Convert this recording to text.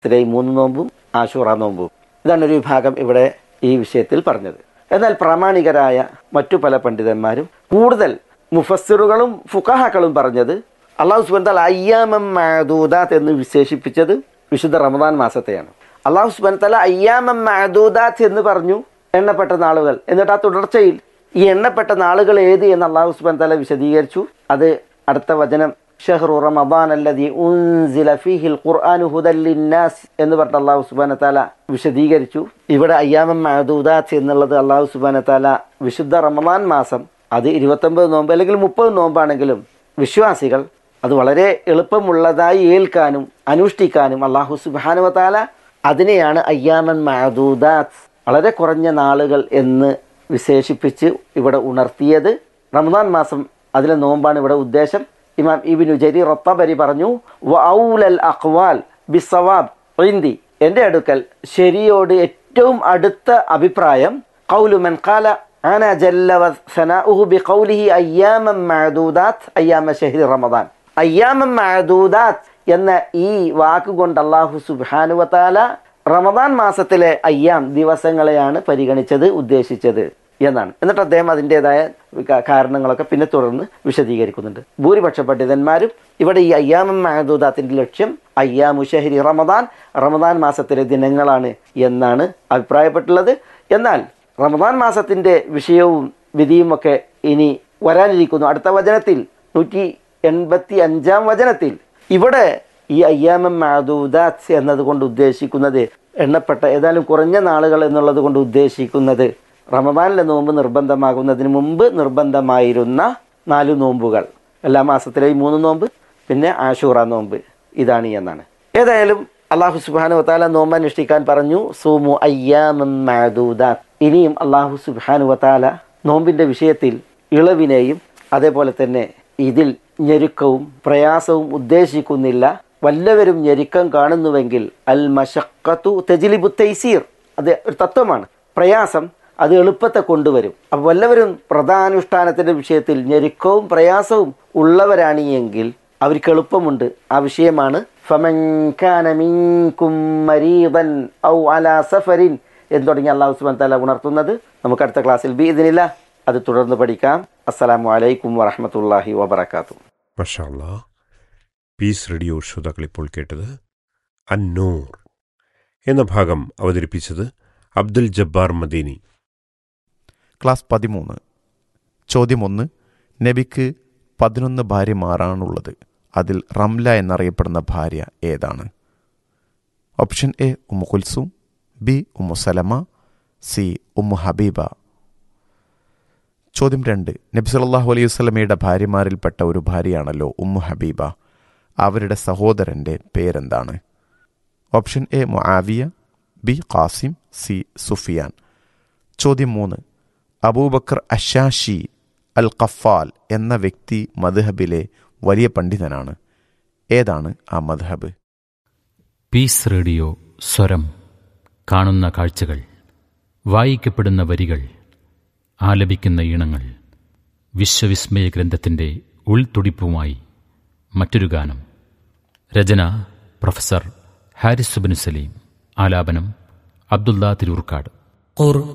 ഇതിലെ ഈ മൂന്ന് നോമ്പും ആശൂറ നോമ്പും ഇതാണ് ഒരു വിഭാഗം ഇവിടെ ഈ വിഷയത്തിൽ പറഞ്ഞത് എന്നാൽ പ്രാമാണികരായ മറ്റു പല പണ്ഡിതന്മാരും കൂടുതൽ മുഫസ്സിറുകളും ഫുഖഹാക്കളും പറഞ്ഞത് അള്ളാഹു സുബന്താൽ അയ്യാമം മഅദൂദാത്ത് എന്ന് വിശേഷിപ്പിച്ചത് വിശുദ്ധ റമദാൻ മാസത്തെയാണ് അള്ളാഹു സുബന്താല അയ്യാമം മഅദൂദാത്ത് എന്ന് പറഞ്ഞു എണ്ണപ്പെട്ട നാളുകൾ എന്നിട്ട് ആ തുടർച്ചയിൽ ഈ എണ്ണപ്പെട്ട നാളുകൾ ഏത് എന്ന് അള്ളാഹു സുബന്താല വിശദീകരിച്ചു അത് അടുത്ത വചനം ഷഹ്റു റമദാൻ അല്ലദീ ഉൻസില ഫീഹിൽ ഖുർആനു ഹുദൽ ലിന്നാസ് എന്ന് പറഞ്ഞ അള്ളാഹു സുബ്ഹാനഹു തആല വിശദീകരിച്ചു ഇവിടെ അയ്യാമം മഅദൂദാത്ത് എന്നുള്ളത് അള്ളാഹു സുബ്ഹാനഹു തആല വിശുദ്ധ റമദാൻ മാസം അത് ഇരുപത്തൊമ്പത് നോമ്പ് അല്ലെങ്കിൽ മുപ്പത് നോമ്പാണെങ്കിലും വിശ്വാസികൾ അത് വളരെ എളുപ്പമുള്ളതായി ഏൽക്കാനും അനുഷ്ഠിക്കാനും അള്ളാഹു സുബ്ഹാനഹു തആല അതിനെയാണ് അയ്യാമൻ മഅദൂദാത്ത് വളരെ കുറഞ്ഞ നാളുകൾ എന്ന് വിശേഷിപ്പിച്ച് ഇവിടെ ഉണർത്തിയത് റമദാൻ മാസം അതിലെ നോമ്പാണ് ഇവിടെ ഉദ്ദേശം ഇമാം ഇബിനു ജരി റത്തബരി പറഞ്ഞു വഔലൽ അഖ്വാൽ ബിസവാബ് ഇന്ദി എൻ്റെ അടുക്കൽ ശരിയോട് ഏറ്റവും അടുത്ത അഭിപ്രായം ഖൗലു മൻ ഖാല അന ജല്ല വസനാഉഹു ബിഖൗലിഹി അയ്യാമൻ മഅദൂദാത്ത് അയ്യാമ ഷഹ്രി റമദാൻ അയ്യാമൻ മഅദൂദാത്ത് എന്ന ഈ വാക്ക് കൊണ്ട് അല്ലാഹു സുബ്ഹാനഹു വതആല റമദാൻ മാസത്തിലെ അയ്യാം ദിവസങ്ങളെയാണ് പരിഗണിച്ചത് ഉദ്ദേശിച്ചത് എന്നാണ് എന്നിട്ട് അദ്ദേഹം അതിൻ്റെതായ കാരണങ്ങളൊക്കെ പിന്നെ തുടർന്ന് വിശദീകരിക്കുന്നുണ്ട് ഭൂരിപക്ഷ പണ്ഡിതന്മാരും ഇവിടെ ഈ അയ്യാമം മഹദൂദാത്തിന്റെ ലക്ഷ്യം അയ്യാമു ഷഹരി റമദാൻ റമദാൻ മാസത്തിലെ ദിനങ്ങളാണ് എന്നാണ് അഭിപ്രായപ്പെട്ടുള്ളത് എന്നാൽ റമദാൻ മാസത്തിന്റെ വിഷയവും വിധിയും ഒക്കെ ഇനി വരാനിരിക്കുന്നു അടുത്ത വചനത്തിൽ നൂറ്റി എൺപത്തി അഞ്ചാം വചനത്തിൽ ഇവിടെ ഈ അയ്യാമം മഹദൂദാത്ത് എന്നതുകൊണ്ട് ഉദ്ദേശിക്കുന്നത് എണ്ണപ്പെട്ട ഏതായാലും കുറഞ്ഞ നാളുകൾ എന്നുള്ളത് കൊണ്ട് ഉദ്ദേശിക്കുന്നത് റമദാനിലെ നോമ്പ് നിർബന്ധമാകുന്നതിന് മുമ്പ് നിർബന്ധമായിരുന്ന നാല് നോമ്പുകൾ എല്ലാ മാസത്തിലെയും മൂന്ന് നോമ്പ് പിന്നെ ആഷൂറ നോമ്പ് ഇതാണ് എന്നാണ് ഏതായാലും അള്ളാഹു സുബാനു വത്താല നോമ്പ് അനുഷ്ഠിക്കാൻ പറഞ്ഞു സൂമു അയ്യാമൂദ ഇനിയും അള്ളാഹു സുബാനു വത്താല നോമ്പിന്റെ വിഷയത്തിൽ ഇളവിനെയും അതേപോലെ തന്നെ ഇതിൽ ഞെരുക്കവും പ്രയാസവും ഉദ്ദേശിക്കുന്നില്ല വല്ലവരും ഞെരുക്കം കാണുന്നുവെങ്കിൽ അൽ മഷക്കത്തു തെജിലിബു തൈസീർ അത് ഒരു തത്വമാണ് പ്രയാസം അത് എളുപ്പത്തെ കൊണ്ടുവരും അപ്പോൾ വല്ലവരും പ്രധാനുഷ്ഠാനത്തിന്റെ വിഷയത്തിൽ ഞെരുക്കവും പ്രയാസവും ഉള്ളവരാണ് എങ്കിൽ അവർക്ക് എളുപ്പമുണ്ട് ആ വിഷയമാണ് എന്ന് തുടങ്ങി അള്ളാഹു സുബാൻ തല ഉണർത്തുന്നത് നമുക്ക് അടുത്ത ക്ലാസ്സിൽ ബി ഇതിനില്ല അത് തുടർന്ന് പഠിക്കാം അസ്സലാമു അലൈക്കും വറഹമത്തല്ലാഹി വബർക്കാത്തു മഷാല്ലാ പീസ് റേഡിയോ ശ്രോതാക്കൾ ഇപ്പോൾ കേട്ടത് അന്നൂർ എന്ന ഭാഗം അവതരിപ്പിച്ചത് അബ്ദുൽ ജബ്ബാർ മദീനി ക്ലാസ് പതിമൂന്ന് ചോദ്യം ഒന്ന് നബിക്ക് പതിനൊന്ന് ഭാര്യമാരാണുള്ളത് അതിൽ റംല എന്നറിയപ്പെടുന്ന ഭാര്യ ഏതാണ് option A Ummu Kulsum B Ummu Salama C Ummu Habiba ചോദ്യം രണ്ട് നബി സല്ലല്ലാഹു അലൈഹി വസല്ലമയുടെ ഭാര്യമാരിൽപ്പെട്ട ഒരു ഭാര്യയാണല്ലോ ഉമ്മു ഹബീബ അവരുടെ സഹോദരന്റെ പേരെന്താണ് option A Muawiya B Qasim C Sufyan ചോദ്യം മൂന്ന് അബൂബക്കർ അഷാഷി അൽ ഖഫാൽ എന്ന വ്യക്തി മദ്ഹബിലെ വലിയ പണ്ഡിതനാണ് ഏതാണ് ആ മദ്ഹബ് പീസ് റേഡിയോ സ്വരം കാണുന്ന കാഴ്ചകൾ വായിക്കപ്പെടുന്ന വരികൾ ആലപിക്കുന്ന ഈണങ്ങൾ വിശ്വവിസ്മയ ഗ്രന്ഥത്തിൻ്റെ ഉൾത്തുടിപ്പുമായി മറ്റൊരു ഗാനം രചന പ്രൊഫസർ ഹാരിസ് സുബിൻ സലീം ആലാപനം അബ്ദുല്ല തിരൂർക്കാട്